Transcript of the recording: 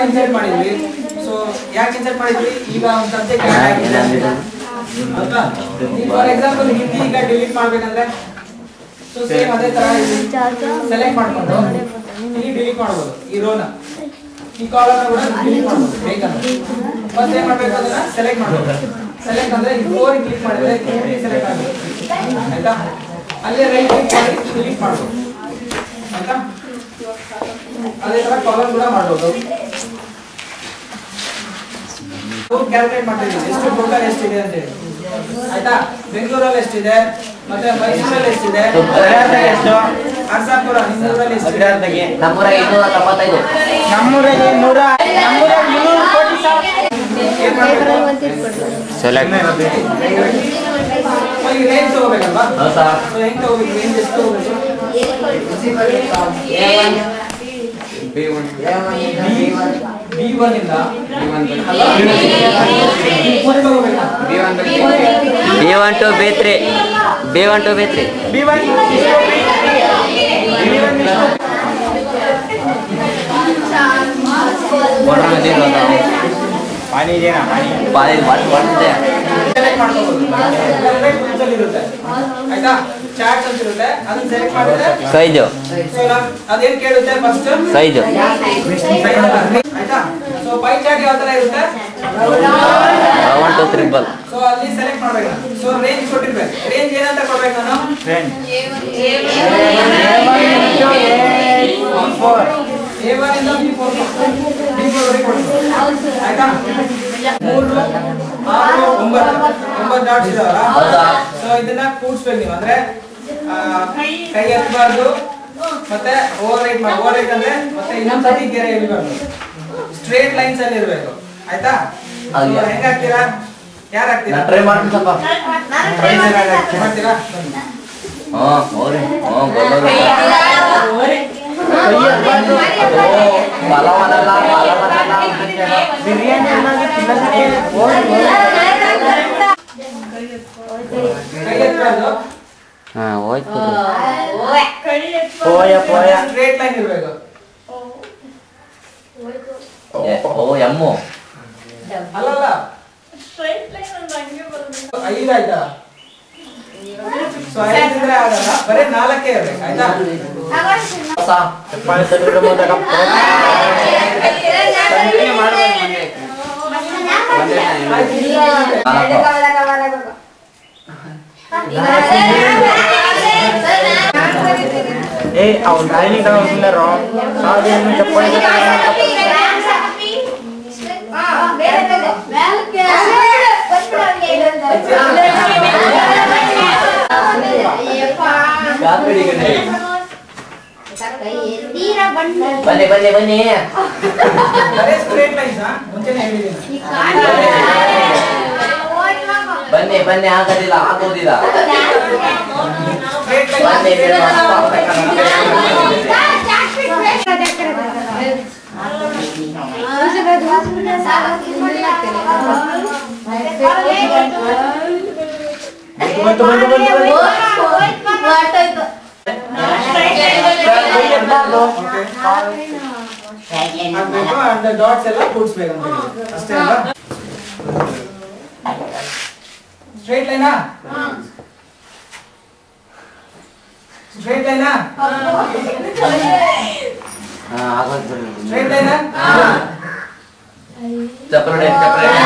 Insert ಮಾಡಿದ್ವಿ so ಯಾಕೆ insert ಮಾಡಿದ್ವಿ ಈಗ ಒಂದು ಸಬ್ಜೆಕ್ಟ್ ಅಲ್ವಾ ಫಾರ್ ಎಕ್ಸಾಂಪಲ್ ಹಿಂದಿ ಈಗ ಡಿಲೀಟ್ ಮಾಡ್ಬೇಕಂದ್ರೆ ಸೊ ಸೇಮ್ ಅದೇ ತರ ಸೆಲೆಕ್ಟ್ ಮಾಡ್ಕೊಂಡು ಇಲ್ಲಿ ಡಿಲೀಟ್ ಮಾಡ್ಬೋದು ಈ ರೋನ ಈ ಕಾಲಮ್ ಕೂಡ ಡಿಲೀಟ್ ಮಾಡ್ಬೋದು ಬೇಕಂದ್ರೆ ಮತ್ತೆ ಏನ್ ಮಾಡ್ಬೇಕು ಅದನ್ನ ಸೆಲೆಕ್ಟ್ ಮಾಡ್ಬೋದು ಸೆಲೆಕ್ಟ್ ಅಂದ್ರೆ ಈ ಫೋರ್ ಕ್ಲಿಕ್ ಮಾಡಿದ್ರೆ ಸೆಲೆಕ್ಟ್ ಆಗುತ್ತೆ ಆಯ್ತಾ ಅಲ್ಲೇ ರೈಟ್ ಕ್ಲಿಕ್ ಮಾಡಿ ಡಿಲೀಟ್ ಮಾಡ್ಬೋದು ಆಯ್ತಾ ಅದೇ ತರ ಕಾಲಮ್ ಕೂಡ ಮಾಡ್ಬೋದು ಕ್ಯಾಲ್ಕುಲೇಟ್ ಮಾಡ್ತಿದ್ದೀವಿ ಎಷ್ಟು ಟೋಟಲ್ ಎಷ್ಟಿದೆ ಅಂತ ಹೇಳಿ ಆಯ್ತಾ ಬೆಂಗಳೂರಲ್ಲಿ ಎಷ್ಟಿದೆ ಮತ್ತೆ ಮೈಸೂರಲ್ಲಿ ಎಷ್ಟಿದೆ ಎಷ್ಟು ನರಸಾಪುರ ನಿಮ್ಮೂರಲ್ಲಿ ಎಷ್ಟಿದೆ ನಮ್ಮೂರ ಇನ್ನೂರ ತೊಂಬತ್ತೈದು ನಮ್ಮೂರಲ್ಲಿ ನೂರ ನಮ್ಮೂರಲ್ಲಿ ಮುನ್ನೂರು ಕೋಟಿ ಸಾವಿರ ಏನ್ ಮಾಡ್ಬೇಕು ಸೆಲೆಕ್ಟ್ ಈ ರೇಂಜ್ ತಗೋಬೇಕಲ್ವಾ ಹೌದಾ So, ಹೆಂಗ್ ತಗೋಬೇಕು ರೇಂಜ್ ಎಷ್ಟು ತಗೋಬೇಕು ಬಿ ಒನ್ ಇಂದ ಅಲ್ಲ? ಮೂರು ತಗೋಬೇಕಾ? B one two B three B one two B three B one ಪಾನಿ ಇದೆಯಾ ಪಾನಿ ಸೆಲೆಕ್ಟ್ ಮಾಡ್ಕೋಬಹುದು ಸೆಲೆಕ್ಟ್ ಫುಲ್ಸಲ್ಲಿ ಇರುತ್ತೆ ಆಯ್ತಾ ಚಾರ್ಟ್ ಅಂತ ಇರುತ್ತೆ ಅದನ್ನ ಸೆಲೆಕ್ಟ್ ಮಾಡಿದ್ರೆ ಸೈಜು ಸೊ ಅದೇನ್ ಕೇಳುತ್ತೆ ಫಸ್ಟ್ ಸೈಜು ಆಯ್ತಾ ಸೊ ಪೈ ಚಾರ್ಟ್ ಯಾವ ತರ ಇರುತ್ತೆ ಒನ್ ಟು ತ್ರಿಬಲ್ ಸೊ ಅಲ್ಲಿ ಸೆಲೆಕ್ಟ್ ಮಾಡ್ಬೇಕು ಸೊ ರೇಂಜ್ ಕೊಟ್ಟಿರ್ಬೇಕು ರೇಂಜ್ ಏನಂತ ಕೊಡ್ಬೇಕು ನಾನು ಫ್ರೆಂಡ್ ಫೋರ್ ಎ ಒನ್ ಇಂದ ಬಿ ಫೋರ್ ಬಿ ಫೋರ್ ವರೆಗೆ ಕೊಡ್ಬೇಕು ಆಯ್ತಾ ಮೂರು ಆರು ಒಂಬತ್ತು ಒಂಬತ್ತು ಡಾಟ್ಸ್ ಇದಾವಲ್ಲ ಹೌದಾ? ಸೊ ಇದನ್ನ ಕೂಡ್ಸ್ಬೇಕು ನೀವು ಅಂದ್ರೆ ಆ, ಕೈ ಎತ್ತಬಾರ್ದು ಮತ್ತೆ ಓವರ್ ರೈಟ್ ಮಾಡಿ ಓವರ್ ರೈಟ್ ಅಂದ್ರೆ ಮತ್ತೆ ಇನ್ನೊಂದ್ಸತಿ ಗೆರೆ ಇರಬಾರ್ದು ಸ್ಟ್ರೇಟ್ ಲೈನ್ಸ್ ಅಲ್ಲಿ ಇರಬೇಕು ಆಯ್ತಾ ಹೌದು. So, ಹೆಂಗ್ ಹಾಕ್ತೀರಾ ಯಾರು ಹಾಕ್ತೀರಾ ಟ್ರೈ ಮಾಡ್ತೀನಿ ಸ್ವಲ್ಪ ಮಾಡ್ತೀರಾ ಬನ್ನಿ. ಹ್ಞೂ ಅವ್ರಿ ಹ್ಞೂ ಗೊಲ್ಲೋರು ಪಲಾವನಲ್ಲ ಪಲಾವನಲ್ಲ ಬಿರಿಯಾನಿ ಅನ್ನೋದು ತಿನ್ನೋದಕ್ಕೆ ಕೈ ಎತ್ತಬಾರ್ದು ಹಾಂ ಹೋಯ್ತು ಪೋಯ ಪೋಯ ಸ್ಟ್ರೇಟ್ ಲೈನ್ ಇರಬೇಕು ಓ ಎಮ್ಮು ಅಲ್ಲಲ್ಲ ಐದು ಆಯ್ತಾ ಸೊ ಐದಿದ್ರೆ ಆಗಲ್ಲ ಬರೀ ನಾಲ್ಕೇ ಇರ್ಬೇಕು ಆಯ್ತಾ ಹೊಸ ಚಪ್ಪಾಳೆ ತಟ್ಟಿದ್ರೆ ಮೊದಲ ಏ ಅವ್ನು ಡೈನಿಂಗ್ ಹೋಗಿಲ್ಲರೋ ಸಾದೇನು ಚಪ್ಪಾಳೆ ಬನ್ನಿ ಬನ್ನಿ ಬನ್ನಿ ಬರೀ ಸ್ಟ್ರೇಟ್ ಲೈನ್ಸ್ ಮುಂಚೆನೆ ಹೇಳಿದ್ದೀನಿ ಬನ್ನಿ ಬನ್ನಿ ಆಗೋದಿಲ್ಲ ಆಗೋದಿಲ್ಲ ಸ್ಟ್ರೇಟ್ ಬನ್ನಿ ಲೈನ್ ನೀವು ಮಸ್ತ್ ಆಗ್ಬೇಕಲ್ಲ. ಬಂತು ಬಂತು ಬಂತು ಬಂತು ಹಾಕ್ಬೇಕು ಅಂಡ್ ಡಾಟ್ಸ್ ಎಲ್ಲ ಕೂಡಿಸ್ಬೇಕು ಅಂತ ಹೇಳಿ ಅಷ್ಟೇ ಅಲ್ವಾ ಸ್ಟ್ರೇಟ್ ಲೈನಾ ಸ್ಟ್ರೇಟ್ ಲೈನಾ ಹಾ ಆಗೋದು ಸ್ಟ್ರೇಟ್ ಲೈನಾ ಚಪ್ರಡೆ ಚಪ್ರಡೆ